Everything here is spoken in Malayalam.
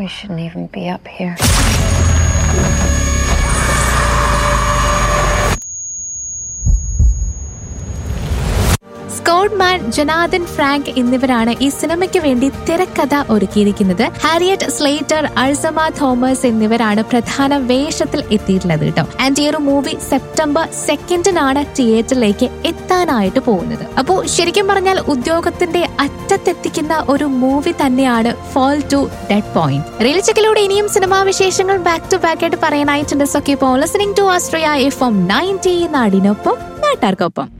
We shouldn't even be up here. Scott Mann Jonathan Frank എന്നിവരാണ് ഈ സിനിമയ്ക്ക് വേണ്ടി തിരക്കഥ ഒരുക്കിയിരിക്കുന്നത് ഹാരിയറ്റ് സ്ലേറ്റർ അൾസമ തോമസ് എന്നിവരാണ് പ്രധാന വേഷത്തിൽ എത്തിയിട്ടുള്ളത് കേട്ടോ ആൻഡ് ഈ ഒരു മൂവി സെപ്റ്റംബർ സെക്കൻഡിനാണ് തിയേറ്ററിലേക്ക് എത്താനായിട്ട് പോകുന്നത് അപ്പോൾ ശരിക്കും പറഞ്ഞാൽ ഉദ്യോഗത്തിന്റെ അറ്റത്തെത്തിക്കുന്ന ഒരു മൂവി തന്നെയാണ് ഫോൾ ടു ഡെഡ് പോയിന്റ് റീൽച്ചക്കിലൂടെ ഇനിയും സിനിമാ വിശേഷങ്ങൾ ബാക്ക് ടു ബാക്ക് ആയിട്ട് പറയാനായിട്ടുണ്ട് so keep on listening to Austria F M ninety നാടിനൊപ്പം നാട്ടാർക്കൊപ്പം